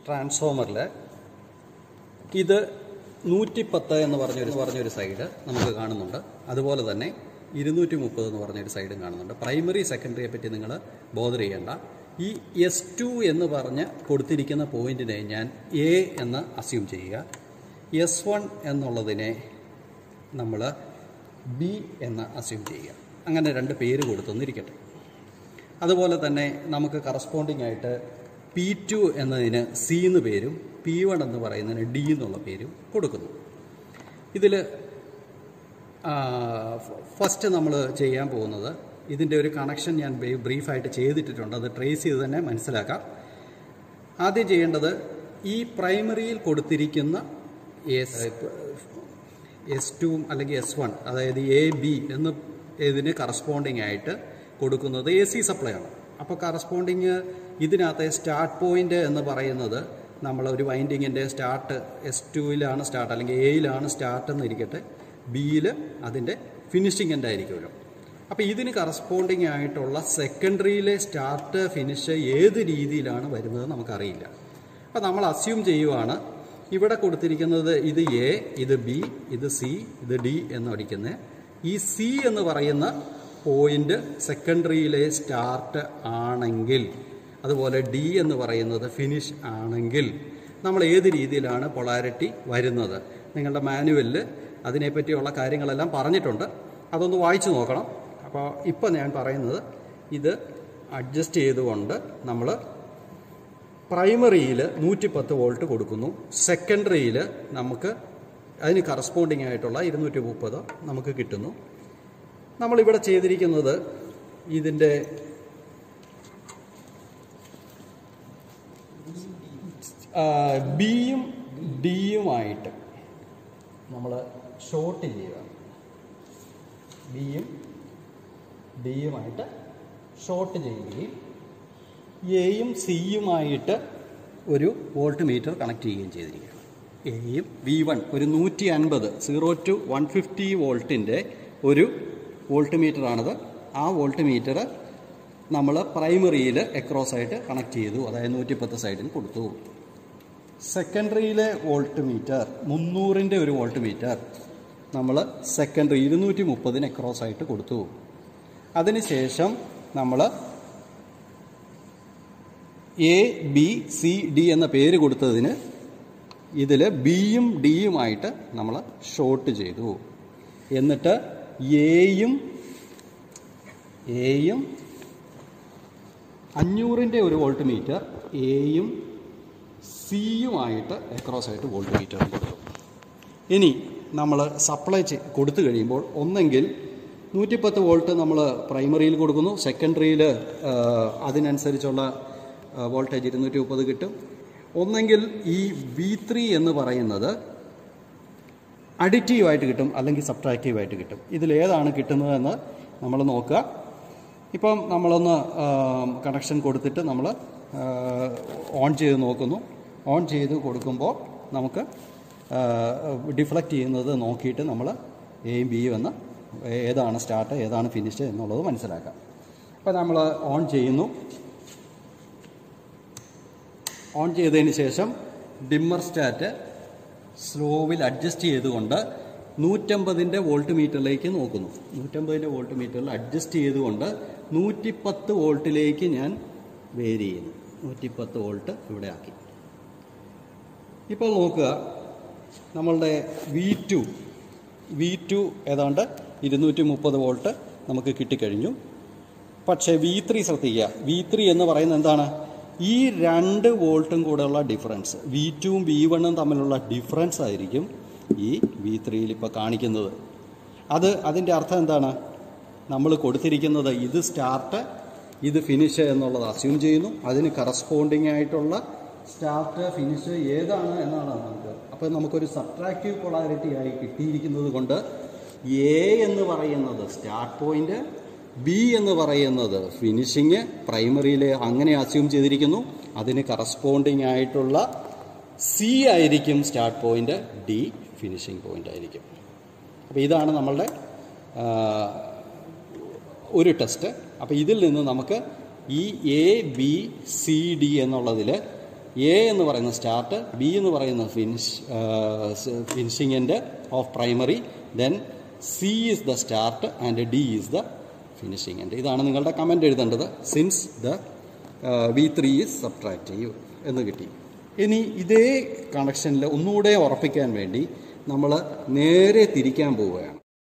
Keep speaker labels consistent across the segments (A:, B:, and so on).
A: ട്രാൻസ്ഫോമറിൽ ഇത് നൂറ്റിപ്പത്ത് എന്ന് പറഞ്ഞൊരു പറഞ്ഞൊരു സൈഡ് നമുക്ക് കാണുന്നുണ്ട് അതുപോലെ തന്നെ ഇരുന്നൂറ്റി മുപ്പത് എന്ന് പറഞ്ഞൊരു സൈഡും കാണുന്നുണ്ട് പ്രൈമറി സെക്കൻഡറിയെ പറ്റി നിങ്ങൾ ബോധർ ചെയ്യേണ്ട ഈ എസ് ടു എന്ന് പറഞ്ഞ് കൊടുത്തിരിക്കുന്ന പോയിന്റിനെ ഞാൻ എ എന്ന് അസ്യൂം ചെയ്യുക എസ് വൺ എന്നുള്ളതിനെ നമ്മൾ ബി എന്ന് അസ്യൂം ചെയ്യുക അങ്ങനെ രണ്ട് പേര് കൊടുത്തൊന്നിരിക്കട്ടെ അതുപോലെ തന്നെ നമുക്ക് കറസ്പോണ്ടിങ് ആയിട്ട് പി ടു എന്നതിന് സി എന്ന് പേരും പി വൺ എന്ന് പറയുന്നതിന് ഡി എന്നുള്ള പേരും കൊടുക്കുന്നു ഇതിൽ ഫസ്റ്റ് നമ്മൾ ചെയ്യാൻ പോകുന്നത് ഇതിൻ്റെ ഒരു കണക്ഷൻ ഞാൻ ബ്രീഫായിട്ട് ചെയ്തിട്ടിട്ടുണ്ട് അത് ട്രേസ് ചെയ്ത് തന്നെ മനസ്സിലാക്കാം ആദ്യം ചെയ്യേണ്ടത് ഈ പ്രൈമറിയിൽ കൊടുത്തിരിക്കുന്ന എസ് എസ് ടു അല്ലെങ്കിൽ എസ് വൺ അതായത് എ ബി എന്ന് ഇതിന് കറസ്പോണ്ടിങ് ആയിട്ട് കൊടുക്കുന്നത് എ സി സപ്ലൈ ആണ് അപ്പോൾ കറസ്പോണ്ടിങ് ഇതിനകത്തെ സ്റ്റാർട്ട് പോയിന്റ് എന്ന് പറയുന്നത് നമ്മൾ ഒരു വൈൻഡിങ്ങിൻ്റെ സ്റ്റാർട്ട് എസ് ടുവിലാണ് സ്റ്റാർട്ട് അല്ലെങ്കിൽ എയിലാണ് സ്റ്റാർട്ട് എന്നിരിക്കട്ടെ ബിയിൽ അതിൻ്റെ ഫിനിഷിംഗ് എൻ്റെ ആയിരിക്കുമല്ലോ അപ്പോൾ ഇതിന് കറസ്പോണ്ടിങ് ആയിട്ടുള്ള സെക്കൻഡറിയിലെ സ്റ്റാർട്ട് ഫിനിഷ് ഏത് രീതിയിലാണ് വരുന്നത് നമുക്കറിയില്ല അപ്പോൾ നമ്മൾ അസ്യൂം ചെയ്യുവാണ് ഇവിടെ കൊടുത്തിരിക്കുന്നത് ഇത് എ ഇത് ബി ഇത് സി ഇത് ഡി എന്ന് അടിക്കുന്നത് ഈ സി എന്ന് പറയുന്ന പോയിന്റ് സെക്കൻഡറിയിലെ സ്റ്റാർട്ട് ആണെങ്കിൽ അതുപോലെ ഡി എന്ന് പറയുന്നത് ഫിനിഷ് ആണെങ്കിൽ നമ്മൾ ഏത് രീതിയിലാണ് പൊളാരിറ്റി വരുന്നത് നിങ്ങളുടെ മാനുവലിൽ അതിനെപ്പറ്റിയുള്ള കാര്യങ്ങളെല്ലാം പറഞ്ഞിട്ടുണ്ട് അതൊന്ന് വായിച്ചു നോക്കണം അപ്പോൾ ഇപ്പോൾ ഞാൻ പറയുന്നത് ഇത് അഡ്ജസ്റ്റ് ചെയ്തുകൊണ്ട് നമ്മൾ പ്രൈമറിയിൽ നൂറ്റിപ്പത്ത് വോൾട്ട് കൊടുക്കുന്നു സെക്കൻഡറിയിൽ നമുക്ക് അതിന് കറസ്പോണ്ടിങ് ആയിട്ടുള്ള ഇരുന്നൂറ്റി മുപ്പത് നമുക്ക് കിട്ടുന്നു നമ്മളിവിടെ ചെയ്തിരിക്കുന്നത് ഇതിൻ്റെ ബിയും ഡിയുമായിട്ട് നമ്മൾ ഷോർട്ട് ചെയ്യുക ബിയും ഡിയുമായിട്ട് ഷോർട്ട് ചെയ്യുകയും എയും സിയുമായിട്ട് ഒരു വോൾട്ട് മീറ്റർ കണക്ട് ചെയ്യുകയും ചെയ്തിരിക്കുകയാണ് എയും വി വൺ ഒരു നൂറ്റി അൻപത് സീറോ ടു വൺ ഫിഫ്റ്റി വോൾട്ടിൻ്റെ ഒരു വോൾട്ട് മീറ്ററാണിത് ആ വോൾട്ട് മീറ്റർ നമ്മൾ പ്രൈമറിയിൽ എക്രോസ് ആയിട്ട് കണക്ട് ചെയ്തു അതായത് നൂറ്റിപ്പത്ത് സൈഡിൽ കൊടുത്തു സെക്കൻഡറിയിലെ വോൾട്ട് മീറ്റർ മുന്നൂറിൻ്റെ ഒരു വോൾട്ട് മീറ്റർ നമ്മൾ സെക്കൻഡറി ഇരുന്നൂറ്റി മുപ്പതിന് എക്രോസ് ആയിട്ട് കൊടുത്തു അതിനുശേഷം നമ്മൾ എ ബി സി ഡി എന്ന പേര് കൊടുത്തതിന് ഇതിൽ ബിയും ഡിയുമായിട്ട് നമ്മൾ ഷോർട്ട് ചെയ്തു എന്നിട്ട് എയും എയും അഞ്ഞൂറിൻ്റെ ഒരു വോൾട്ട് മീറ്റർ എയും സിയുമായിട്ട് എക്രോസ് ആയിട്ട് വോൾട്ട് മീറ്റർ കൊടുത്തു ഇനി നമ്മൾ സപ്ലൈ ചെയ് കൊടുത്തു കഴിയുമ്പോൾ ഒന്നെങ്കിൽ നൂറ്റിപ്പത്ത് വോൾട്ട് നമ്മൾ പ്രൈമറിയിൽ കൊടുക്കുന്നു സെക്കൻഡറിയിൽ അതിനനുസരിച്ചുള്ള വോൾട്ടേജ് ഇരുന്നൂറ്റി മുപ്പത് കിട്ടും ഒന്നെങ്കിൽ ഈ വി ത്രീ എന്ന് പറയുന്നത് അഡിറ്റീവായിട്ട് കിട്ടും അല്ലെങ്കിൽ സബ്ട്രാക്റ്റീവായിട്ട് കിട്ടും ഇതിലേതാണ് കിട്ടുന്നതെന്ന് നമ്മൾ നോക്കുക ഇപ്പം നമ്മളൊന്ന് കണക്ഷൻ കൊടുത്തിട്ട് നമ്മൾ ഓൺ ചെയ്ത് നോക്കുന്നു ഓൺ ചെയ്ത് കൊടുക്കുമ്പോൾ നമുക്ക് ഡിഫ്ലക്റ്റ് ചെയ്യുന്നത് നോക്കിയിട്ട് നമ്മൾ എയും ബിയും എന്ന് ഏതാണ് സ്റ്റാർട്ട് ഏതാണ് ഫിനിഷ് എന്നുള്ളത് മനസ്സിലാക്കാം അപ്പോൾ നമ്മൾ ഓൺ ചെയ്യുന്നു ഓൺ ചെയ്തതിന് ശേഷം ഡിമ്മർ സ്റ്റാറ്റ് സ്ലോവിൽ അഡ്ജസ്റ്റ് ചെയ്തുകൊണ്ട് നൂറ്റമ്പതിൻ്റെ വോൾട്ട് മീറ്ററിലേക്ക് നോക്കുന്നു നൂറ്റമ്പതിൻ്റെ വോൾട്ട് മീറ്ററിൽ അഡ്ജസ്റ്റ് ചെയ്തുകൊണ്ട് നൂറ്റിപ്പത്ത് വോൾട്ടിലേക്ക് ഞാൻ വേരി ചെയ്യുന്നു നൂറ്റിപ്പത്ത് വോൾട്ട് ഇവിടെ ആക്കി ഇപ്പോൾ നോക്കുക നമ്മളുടെ വി ടു വി ടു ഏതാണ്ട് ഇരുന്നൂറ്റി മുപ്പത് വോൾട്ട് നമുക്ക് കിട്ടിക്കഴിഞ്ഞു പക്ഷേ വി ത്രീ ശ്രദ്ധിക്കുക വി ത്രീ എന്ന് പറയുന്നത് എന്താണ് ഈ രണ്ട് വോൾട്ടും കൂടെയുള്ള ഡിഫറൻസ് വി ടുവും വി വണ്ണും തമ്മിലുള്ള ഡിഫറൻസ് ആയിരിക്കും ഈ വി ത്രീയിൽ ഇപ്പോൾ കാണിക്കുന്നത് അത് അതിൻ്റെ അർത്ഥം എന്താണ് നമ്മൾ കൊടുത്തിരിക്കുന്നത് ഇത് സ്റ്റാർട്ട് ഇത് ഫിനിഷ് എന്നുള്ളത് അസ്യൂം ചെയ്യുന്നു അതിന് കറസ്പോണ്ടിങ് ആയിട്ടുള്ള സ്റ്റാർട്ട് ഫിനിഷ് ഏതാണ് എന്നാണ് നമുക്ക് അപ്പോൾ നമുക്കൊരു സബ്ട്രാക്റ്റീവ് പൊളാരിറ്റി ആയി കിട്ടിയിരിക്കുന്നത് കൊണ്ട് എ എന്ന് പറയുന്നത് സ്റ്റാർട്ട് പോയിന്റ് ബി എന്ന് പറയുന്നത് ഫിനിഷിങ് പ്രൈമറിയിൽ അങ്ങനെ അസ്യൂം ചെയ്തിരിക്കുന്നു അതിന് കറസ്പോണ്ടിങ് ആയിട്ടുള്ള സി ആയിരിക്കും start point D finishing point ആയിരിക്കും അപ്പോൾ ഇതാണ് നമ്മളുടെ ആ, ഒരു ടെസ്റ്റ് അപ്പോൾ ഇതിൽ നിന്ന് നമുക്ക് ഈ എ ബി സി ഡി എന്നുള്ളതിൽ എ എന്ന് പറയുന്ന സ്റ്റാർട്ട് ബി എന്ന് പറയുന്ന finish finishing end of primary then C is the start and D is the finishing end ഇതാണ് നിങ്ങളുടെ കമൻറ്റ് എഴുതേണ്ടത് since the V three is subtractive എന്ന് കിട്ടി ഇനി ഇതേ കണക്ഷനിൽ ഒന്നുകൂടെ ഉറപ്പിക്കാൻ വേണ്ടി നമ്മൾ നേരെ തിരിക്കാൻ പോവുകയാണ്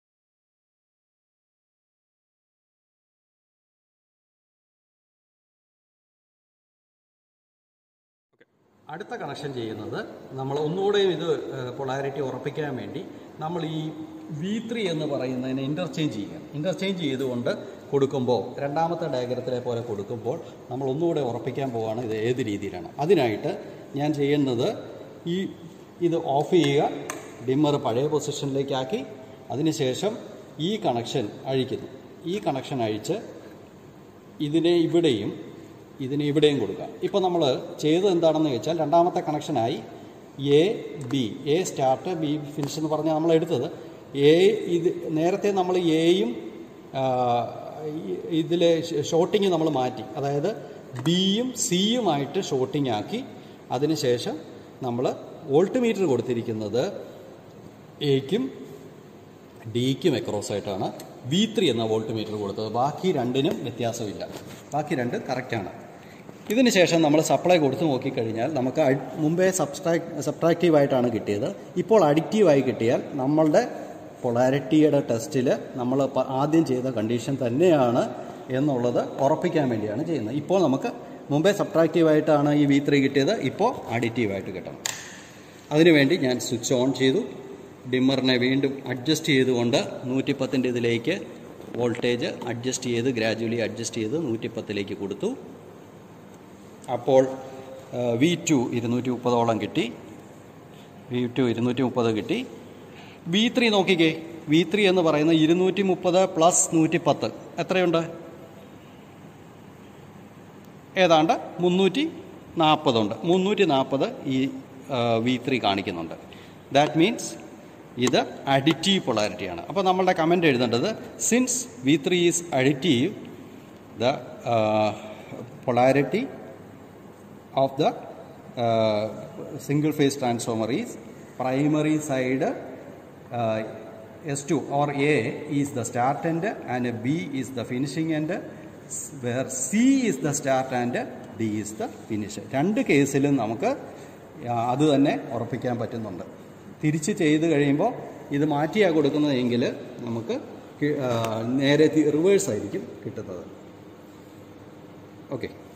A: അടുത്ത കണക്ഷൻ ചെയ്യുന്നത് നമ്മൾ ഒന്നുകൂടെയും ഇത് പൊളാരിറ്റി ഉറപ്പിക്കാൻ വേണ്ടി നമ്മൾ ഈ വി ത്രീ എന്ന് പറയുന്നതിനെ ഇൻ്റർചേഞ്ച് ചെയ്യുക ഇൻ്റർചേഞ്ച് ചെയ്തുകൊണ്ട് കൊടുക്കുമ്പോൾ രണ്ടാമത്തെ ഡയഗ്രത്തിലെ പോലെ കൊടുക്കുമ്പോൾ നമ്മൾ ഒന്നുകൂടെ ഉറപ്പിക്കാൻ പോവുകയാണ് ഇത് ഏത് രീതിയിലാണ് അതിനായിട്ട് ഞാൻ ചെയ്യുന്നത് ഈ ഇത് ഓഫ് ചെയ്യുക ഡിമ്മർ പഴയ പൊസിഷനിലേക്കാക്കി അതിനുശേഷം ഈ കണക്ഷൻ അഴിക്കുന്നു ഈ കണക്ഷൻ അഴിച്ച് ഇതിനെ ഇവിടെയും ഇതിനെ ഇവിടെയും കൊടുക്കുക ഇപ്പോൾ നമ്മൾ ചെയ്തത് എന്താണെന്ന് വെച്ചാൽ രണ്ടാമത്തെ കണക്ഷനായി A B A start B finish എന്ന് പറഞ്ഞാൽ നമ്മൾ എടുത്തത് എ ഇത് നേരത്തെ നമ്മൾ എയും ഇതിലെ ഷോട്ടിങ് നമ്മൾ മാറ്റി അതായത് ബിയും സിയുമായിട്ട് ഷോട്ടിംഗ് ആക്കി അതിനുശേഷം നമ്മൾ വോൾട്ട് മീറ്റർ കൊടുത്തിരിക്കുന്നത് എക്കും ഡിക്കും അക്രോസ് ആയിട്ടാണ് വി ത്രീ എന്ന വോൾട്ട് മീറ്റർ കൊടുത്തത് ബാക്കി രണ്ടിനും വ്യത്യാസമില്ല ബാക്കി രണ്ട് കറക്റ്റാണ് ഇതിന് ശേഷം നമ്മൾ സപ്ലൈ കൊടുത്ത് നോക്കിക്കഴിഞ്ഞാൽ നമുക്ക് അഡ്- മുമ്പേ സബ്സ്ട്രാക്ട് സബ്ട്രാക്റ്റീവായിട്ടാണ് കിട്ടിയത് ഇപ്പോൾ അഡിക്റ്റീവായി കിട്ടിയാൽ നമ്മളുടെ പൊളാരിറ്റിയുടെ ടെസ്റ്റിൽ നമ്മൾ പ- ആദ്യം ചെയ്ത കണ്ടീഷൻ തന്നെയാണ് എന്നുള്ളത് ഉറപ്പിക്കാൻ വേണ്ടിയാണ് ചെയ്യുന്നത് ഇപ്പോൾ നമുക്ക് മുമ്പേ സബ്ട്രാക്റ്റീവായിട്ടാണ് ഈ വി ത്രീ കിട്ടിയത് ഇപ്പോൾ അഡിറ്റീവായിട്ട് കിട്ടണം അതിനുവേണ്ടി ഞാൻ സ്വിച്ച് ഓൺ ചെയ്തു ഡിമ്മറിനെ വീണ്ടും അഡ്ജസ്റ്റ് ചെയ്തുകൊണ്ട് നൂറ്റിപ്പത്തിൻ്റെ ഇതിലേക്ക് വോൾട്ടേജ് അഡ്ജസ്റ്റ് ചെയ്ത് ഗ്രാജുവലി അഡ്ജസ്റ്റ് ചെയ്ത് നൂറ്റിപ്പത്തിലേക്ക് കൊടുത്തു അപ്പോൾ വി ടു ഇരുന്നൂറ്റി മുപ്പതോളം കിട്ടി വി ടു ഇരുന്നൂറ്റി മുപ്പത് കിട്ടി വി ത്രീ നോക്കിക്കേ വി ത്രീ എന്ന് പറയുന്ന ഇരുന്നൂറ്റി മുപ്പത് പ്ലസ് നൂറ്റി പത്ത് എത്രയുണ്ട് ഏതാണ്ട് മുന്നൂറ്റി നാൽപ്പതുണ്ട് മുന്നൂറ്റി നാൽപ്പത് ഈ വി ത്രീ കാണിക്കുന്നുണ്ട് ദാറ്റ് മീൻസ് ഇത് അഡിറ്റീവ് പൊളാരിറ്റിയാണ് അപ്പോൾ നമ്മളുടെ കമൻറ്റ് എഴുതേണ്ടത് since V three is additive the polarity of the uh, single phase transformer is primary side uh, S2 or A is the start end and B is the finishing end s- where C is the start and D is the finish രണ്ട് കേസിലും നമുക്ക് ആ, അത് തന്നെ ഉറപ്പിക്കാൻ പറ്റുന്നുണ്ട് തിരിച്ച് ചെയ്ത് കഴിയുമ്പോൾ ഇത് മാറ്റിയാണ് കൊടുക്കുന്നതെങ്കിൽ നമുക്ക് കി- ആ, നേരെ റിവേഴ്സ് ആയിരിക്കും കിട്ടുന്നത് ഓക്കെ